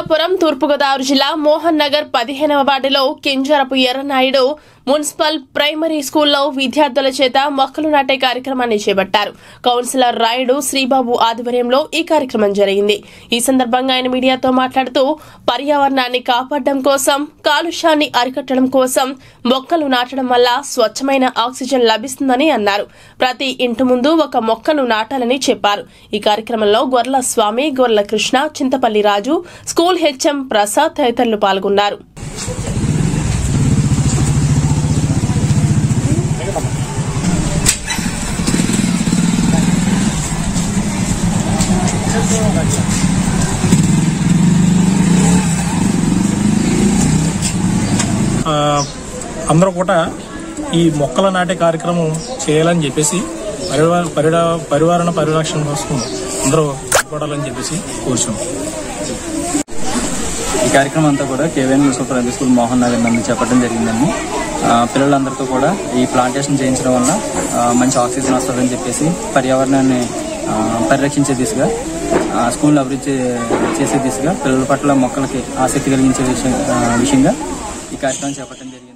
అమలాపురం తూర్పుగోదావరి జిల్లా మోహన్ నగర్ పదిహేనవ వార్డులో కింజరపు ఎర్రనాయుడు మున్సిపల్ ప్రైమరీ స్కూల్లో విద్యార్థుల చేత మొక్కలు నాటే కార్యక్రమాన్ని చేపట్టారు కౌన్సిలర్ రాయుడు శ్రీబాబు ఆధ్వర్యంలో ఈ కార్యక్రమం జరిగింది ఈ సందర్భంగా ఆయన మీడియాతో మాట్లాడుతూ పర్యావరణాన్ని కాపాడడం కోసం కాలుష్యాన్ని అరికట్టడం కోసం మొక్కలు నాటడం వల్ల స్వచ్ఛమైన ఆక్సిజన్ లభిస్తుందని అన్నారు ప్రతి ఇంటి ముందు ఒక మొక్కను నాటాలని చెప్పారు ఈ కార్యక్రమంలో గొర్ల స్వామి గొర్ల కృష్ణ చింతపల్లి రాజు స్కూల్ హెచ్ఎం ప్రసాద్ తదితరులు పాల్గొన్నారు ఆ, అందరూ కూడా ఈ మొక్కల నాటే కార్యక్రమం చేయాలని చెప్పేసి పరివార పరిడా పరివారణ పరిరక్షణ కోసం అందరూ పడాలని చెప్పేసి కోరుచున్నాం ఈ కార్యక్రమం అంతా కూడా KVN Yusuf primary school Mohan Nagar నందు చెప్పడం జరిగిందండి ఆ, పిల్లలందరితో కూడా ఈ ప్లాంటేషన్ చేయించడం వల్ల ఆ, మంచి ఆక్సిజన్ వస్తుందని చెప్పేసి పర్యావరణాన్ని ఆ, పరిరక్షించే దిశగా ఆ, స్కూల్ అభివృద్ధి చేసే దిశగా పిల్లల పట్ల మొక్కలకి ఆసక్తి కలిగించే విషయం ఆ, విషయంగా ఈ కార్యక్రమం చేపట్టడం జరిగింది